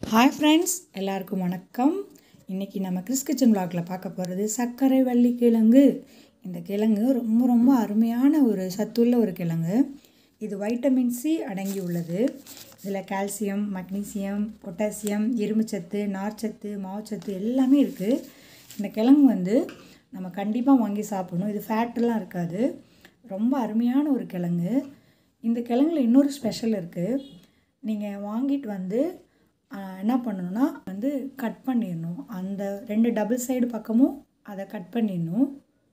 hi friends எல்லாருக்கும் வணக்கம் இன்றைக்கி நம்ம கிறிஸ் கிச்சன் vlogல பார்க்க போகிறது சர்க்கரை வள்ளி கிழங்கு இந்த கிழங்கு ரொம்ப ரொம்ப அருமையான ஒரு சத்துள்ள ஒரு கிழங்கு இது வைட்டமின் சி அடங்கி உள்ளது இதில் கால்சியம் மக்னீசியம் பொட்டாசியம் இரும்புச்சத்து நார்ச்சத்து மாவுச்சத்து எல்லாமே இருக்குது இந்த கிழங்கு வந்து நம்ம கண்டிப்பாக வாங்கி சாப்பிடணும் இது ஃபேட்டெல்லாம் இருக்காது ரொம்ப அருமையான ஒரு கிழங்கு இந்த கிழங்குல இன்னொரு ஸ்பெஷல் இருக்குது நீங்கள் வாங்கிட்டு வந்து ஆஹ், என்ன பண்ணணும்னா வந்து கட் பண்ணிடணும் அந்த ரெண்டு டபுள் சைடு பக்கமும் அதை கட் பண்ணிடணும்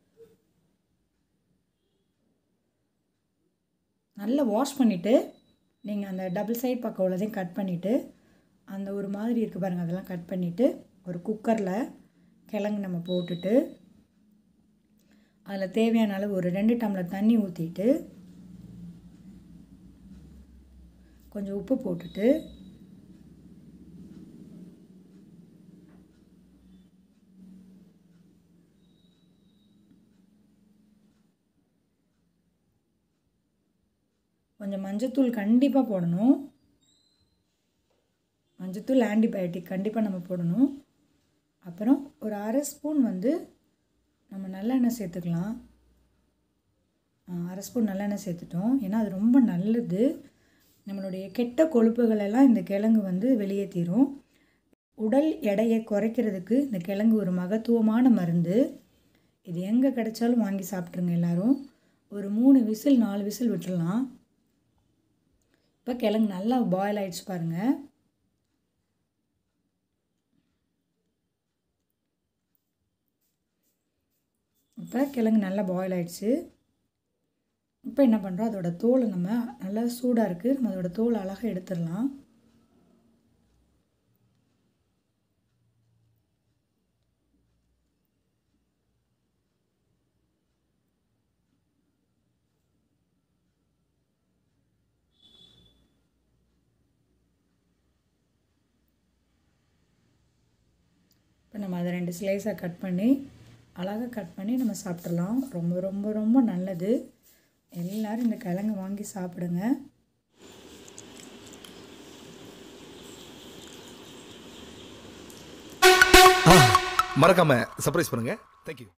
நல்லா வாஷ் பண்ணிவிட்டு நீங்கள் அந்த டபுள் சைடு பக்கம் உள்ளதையும் கட் பண்ணிவிட்டு அந்த ஒரு மாதிரி இருக்குது பாருங்கள் அதெல்லாம் கட் பண்ணிவிட்டு ஒரு குக்கரில் கிழங்கு நம்ம போட்டுட்டு அதில் தேவையான அளவு ஒரு ரெண்டு டம்ளர் தண்ணி ஊற்றிட்டு கொஞ்சம் உப்பு போட்டுட்டு கொஞ்சம் மஞ்சத்தூள் கண்டிப்பாக போடணும் மஞ்சத்தூள் ஆன்டிபயோட்டிக் கண்டிப்பாக நம்ம போடணும் அப்புறம் ஒரு அரை ஸ்பூன் வந்து நம்ம நல்லெண்ணெய் சேர்த்துக்கலாம் ஆ, அரை ஸ்பூன் நல்லெண்ணெய் சேர்த்துட்டோம் ஏன்னா அது ரொம்ப நல்லது நம்மளுடைய கெட்ட கொழுப்புகள் எல்லாம் இந்த கிழங்கு வந்து வெளியேற்றிடும் உடல் எடையை குறைக்கிறதுக்கு இந்த கிழங்கு ஒரு மகத்துவமான மருந்து இது எங்கே கிடைச்சாலும் வாங்கி சாப்பிட்ருங்க எல்லாரும் ஒரு மூணு விசில் நாலு விசில் விட்டுடலாம் இப்போ கிழங்கு நல்லா பாயில் ஆயிடுச்சு பாருங்கள் இப்போ கிழங்கு நல்லா பாயில் ஆயிடுச்சு இப்போ என்ன பண்ணுறோம் அதோட தோலை நம்ம நல்லா சூடாக இருக்குது நம்ம அதோட தோலை அழகாக எடுத்துடலாம் இப்போ நம்ம அதை ரெண்டு ஸ்லைஸாக கட் பண்ணி அழகாக கட் பண்ணி நம்ம சாப்பிட்றலாம் ரொம்ப ரொம்ப ரொம்ப நல்லது எல்லோரும் இந்த கிழங்கு வாங்கி சாப்பிடுங்க மறக்காம சர்ப்ரைஸ் பண்ணுங்க தேங்க்யூ